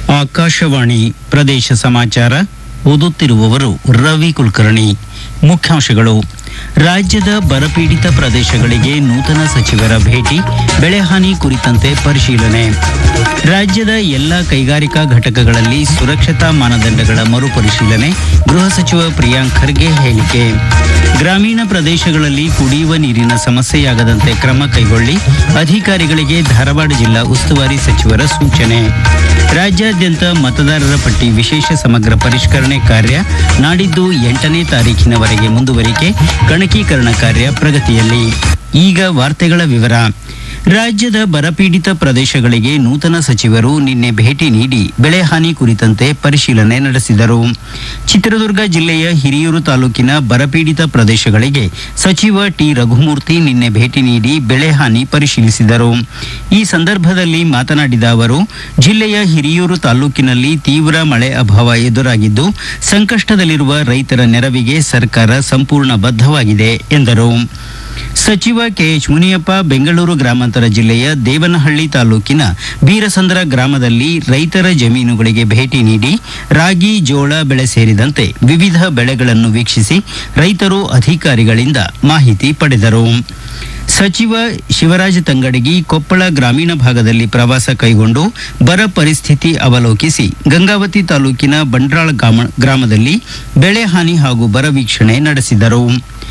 ಆಕಾಶವಾಣಿ ಪ್ರದೇಶ ಸಮಾಚಾರ ಓದುತ್ತಿರುವವರು ರವಿ ಕುಲಕರ್ಣಿ ಮುಖ್ಯಾಂಶಗಳು ರಾಜ್ಯದ ಬರಪೀಡಿತ ಪ್ರದೇಶಗಳಿಗೆ ನೂತನ ಸಚಿವರ ಭೇಟಿ ಬೆಳೆಹಾನಿ ಕುರಿತಂತೆ ಪರಿಶೀಲನೆ ರಾಜ್ಯದ ಎಲ್ಲ ಕೈಗಾರಿಕಾ ಘಟಕಗಳಲ್ಲಿ ಸುರಕ್ಷತಾ ಮಾನದಂಡಗಳ ಮರುಪರಿಶೀಲನೆ ಗೃಹ ಸಚಿವ ಪ್ರಿಯಾಂಕ್ ಖರ್ಗೆ ಹೇಳಿಕೆ ಗ್ರಾಮೀಣ ಪ್ರದೇಶಗಳಲ್ಲಿ ಕುಡಿಯುವ ನೀರಿನ ಸಮಸ್ಯೆಯಾಗದಂತೆ ಕ್ರಮ ಕೈಗೊಳ್ಳಿ ಅಧಿಕಾರಿಗಳಿಗೆ ಧಾರವಾಡ ಜಿಲ್ಲಾ ಉಸ್ತುವಾರಿ ಸಚಿವರ ಸೂಚನೆ ರಾಜ್ಯಾದ್ಯಂತ ಮತದಾರರ ಪಟ್ಟಿ ವಿಶೇಷ ಸಮಗ್ರ ಪರಿಷ್ಕರಣೆ ಕಾರ್ಯ ನಾಡಿದ್ದು ಎಂಟನೇ ತಾರೀಖಿನವರೆಗೆ ಮುಂದುವರಿಕೆ ಗಣಕೀಕರಣ ಕಾರ್ಯ ಪ್ರಗತಿಯಲ್ಲಿ ಈಗ ವಾರ್ತೆಗಳ ವಿವರ ರಾಜ್ಯದ ಬರಪೀಡಿತ ಪ್ರದೇಶಗಳಿಗೆ ನೂತನ ಸಚಿವರು ನಿನ್ನೆ ಭೇಟಿ ನೀಡಿ ಬೆಳೆ ಹಾನಿ ಕುರಿತಂತೆ ಪರಿಶೀಲನೆ ನಡೆಸಿದರು ಚಿತ್ರದುರ್ಗ ಜಿಲ್ಲೆಯ ಹಿರಿಯೂರು ತಾಲೂಕಿನ ಬರಪೀಡಿತ ಪ್ರದೇಶಗಳಿಗೆ ಸಚಿವ ಟಿ ರಘುಮೂರ್ತಿ ನಿನ್ನೆ ಭೇಟಿ ನೀಡಿ ಬೆಳೆ ಹಾನಿ ಪರಿಶೀಲಿಸಿದರು ಈ ಸಂದರ್ಭದಲ್ಲಿ ಮಾತನಾಡಿದ ಅವರು ಜಿಲ್ಲೆಯ ಹಿರಿಯೂರು ತಾಲೂಕಿನಲ್ಲಿ ತೀವ್ರ ಮಳೆ ಅಭಾವ ಎದುರಾಗಿದ್ದು ಸಂಕಷ್ಟದಲ್ಲಿರುವ ರೈತರ ನೆರವಿಗೆ ಸರ್ಕಾರ ಸಂಪೂರ್ಣ ಬದ್ಧವಾಗಿದೆ ಎಂದರು ಸಚಿವ ಕೆಎಚ್ ಮುನಿಯಪ್ಪ ಬೆಂಗಳೂರು ಗ್ರಾಮಾಂತರ ಜಿಲ್ಲೆಯ ದೇವನಹಳ್ಳಿ ತಾಲೂಕಿನ ಬೀರಸಂದ್ರ ಗ್ರಾಮದಲ್ಲಿ ರೈತರ ಜಮೀನುಗಳಿಗೆ ಭೇಟಿ ನೀಡಿ ರಾಗಿ ಜೋಳ ಬೆಳೆ ಸೇರಿದಂತೆ ವಿವಿಧ ಬೆಳೆಗಳನ್ನು ವೀಕ್ಷಿಸಿ ರೈತರು ಅಧಿಕಾರಿಗಳಿಂದ ಮಾಹಿತಿ ಪಡೆದರು ಸಚಿವ ಶಿವರಾಜ ತಂಗಡಗಿ ಕೊಪ್ಪಳ ಗ್ರಾಮೀಣ ಭಾಗದಲ್ಲಿ ಪ್ರವಾಸ ಕೈಗೊಂಡು ಬರ ಪರಿಸ್ಥಿತಿ ಅವಲೋಕಿಸಿ ಗಂಗಾವತಿ ತಾಲೂಕಿನ ಬಂಡ್ರಾಳ ಗ್ರಾಮ- ಗ್ರಾಮದಲ್ಲಿ ಬೆಳೆ ಹಾನಿ ಹಾಗೂ ಬರ ವೀಕ್ಷಣೆ ನಡೆಸಿದರು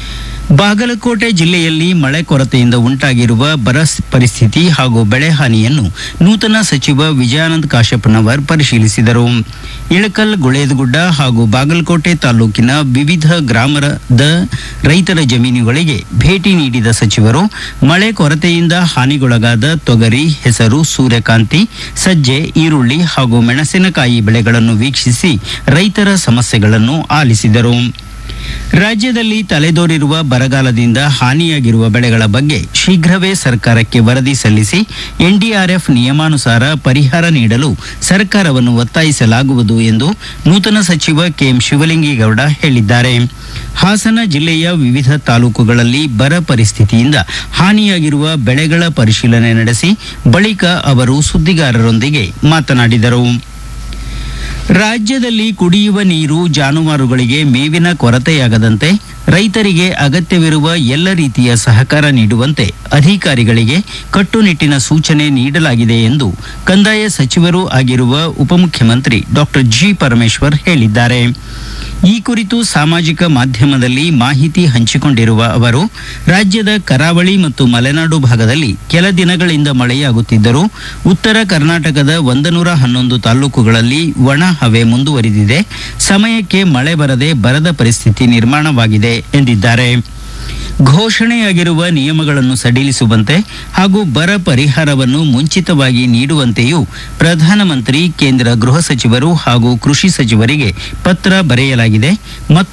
ಬಾಗಲಕೋಟೆ ಜಿಲ್ಲೆಯಲ್ಲಿ ಮಳೆ ಕೊರತೆಯಿಂದ ಉಂಟಾಗಿರುವ ಬರ ಸ್- ಪರಿಸ್ಥಿತಿ ಹಾಗೂ ಬೆಳೆ ಹಾನಿಯನ್ನು ನೂತನ ಸಚಿವ ವಿಜಯಾನಂದ್ ಕಾಶಪ್ಪನವರ್ ಪರಿಶೀಲಿಸಿದರು ಇಳಕಲ್ ಗುಳೇದಗುಡ್ಡ ಹಾಗೂ ಬಾಗಲಕೋಟೆ ತಾಲೂಕಿನ ವಿವಿಧ ಗ್ರಾಮದ ರೈತರ ಜಮೀನುಗಳಿಗೆ ಭೇಟಿ ನೀಡಿದ ಸಚಿವರು ಮಳೆ ಕೊರತೆಯಿಂದ ಹಾನಿಗೊಳಗಾದ ತೊಗರಿ ಹೆಸರು ಸೂರ್ಯಕಾಂತಿ ಸಜ್ಜೆ ಈರುಳ್ಳಿ ಹಾಗೂ ಮೆಣಸಿನಕಾಯಿ ಬೆಳೆಗಳನ್ನು ವೀಕ್ಷಿಸಿ ರೈತರ ಸಮಸ್ಯೆಗಳನ್ನು ಆಲಿಸಿದರು ರಾಜ್ಯದಲ್ಲಿ ತಲೆದೋರಿರುವ ಬರಗಾಲದಿಂದ ಹಾನಿಯಾಗಿರುವ ಬೆಳೆಗಳ ಬಗ್ಗೆ ಶೀಘ್ರವೇ ಸರ್ಕಾರಕ್ಕೆ ವರದಿ ಸಲ್ಲಿಸಿ ಎನ್ಡಿಆರ್ಎಫ್ ನಿಯಮಾನುಸಾರ ಪರಿಹಾರ ನೀಡಲು ಸರ್ಕಾರವನ್ನು ಒತ್ತಾಯಿಸಲಾಗುವುದು ಎಂದು ನೂತನ ಸಚಿವ ಕೆಎಂ ಶಿವಲಿಂಗೇಗೌಡ ಹೇಳಿದ್ದಾರೆ ಹಾಸನ ಜಿಲ್ಲೆಯ ವಿವಿಧ ತಾಲೂಕುಗಳಲ್ಲಿ ಬರ ಪರಿಸ್ಥಿತಿಯಿಂದ ಹಾನಿಯಾಗಿರುವ ಬೆಳೆಗಳ ಪರಿಶೀಲನೆ ನಡೆಸಿ ಬಳಿಕ ಅವರು ಸುದ್ದಿಗಾರರೊಂದಿಗೆ ಮಾತನಾಡಿದರು ರಾಜ್ಯದಲ್ಲಿ ಕುಡಿಯುವ ನೀರು ಜಾನುವಾರುಗಳಿಗೆ ಮೇವಿನ ಕೊರತೆಯಾಗದಂತೆ ರೈತರಿಗೆ ಅಗತ್ಯವಿರುವ ಎಲ್ಲ ರೀತಿಯ ಸಹಕಾರ ನೀಡುವಂತೆ ಅಧಿಕಾರಿಗಳಿಗೆ ಕಟ್ಟುನಿಟ್ಟಿನ ಸೂಚನೆ ನೀಡಲಾಗಿದೆ ಎಂದು ಕಂದಾಯ ಸಚಿವರೂ ಆಗಿರುವ ಉಪಮುಖ್ಯಮಂತ್ರಿ ಡಾಕ್ಟರ್ ಜಿ ಪರಮೇಶ್ವರ್ ಹೇಳಿದ್ದಾರೆ ಈ ಕುರಿತು ಸಾಮಾಜಿಕ ಮಾಧ್ಯಮದಲ್ಲಿ ಮಾಹಿತಿ ಹಂಚಿಕೊಂಡಿರುವ ಅವರು ರಾಜ್ಯದ ಕರಾವಳಿ ಮತ್ತು ಮಲೆನಾಡು ಭಾಗದಲ್ಲಿ ಕೆಲ ದಿನಗಳಿಂದ ಮಳೆಯಾಗುತ್ತಿದ್ದರೂ ಉತ್ತರ ಕರ್ನಾಟಕದ ಒಂದನೂರ ಹನ್ನೊಂದು ತಾಲೂಕುಗಳಲ್ಲಿ ಒಣ ಹವೆ ಮುಂದುವರಿದಿದೆ ಸಮಯಕ್ಕೆ ಮಳೆ ಬರದೆ ಬರದ ಪರಿಸ್ಥಿತಿ ನಿರ್ಮಾಣವಾಗಿದೆ ಎಂದಿದ್ದಾರೆ ಘೋಷಣೆಯಾಗಿರುವ ನಿಯಮಗಳನ್ನು ಸಡಿಲಿಸುವಂತೆ ಹಾಗೂ ಬರ ಪರಿಹಾರವನ್ನು ಮುಂಚಿತವಾಗಿ ನೀಡುವಂತೆಯೂ ಪ್ರಧಾನಮಂತ್ರಿ ಕೇಂದ್ರ ಗೃಹ ಸಚಿವರು ಹಾಗೂ ಕೃಷಿ ಸಚಿವರಿಗೆ ಪತ್ರ ಬರೆಯಲಾಗಿದೆ ಮತ್ತು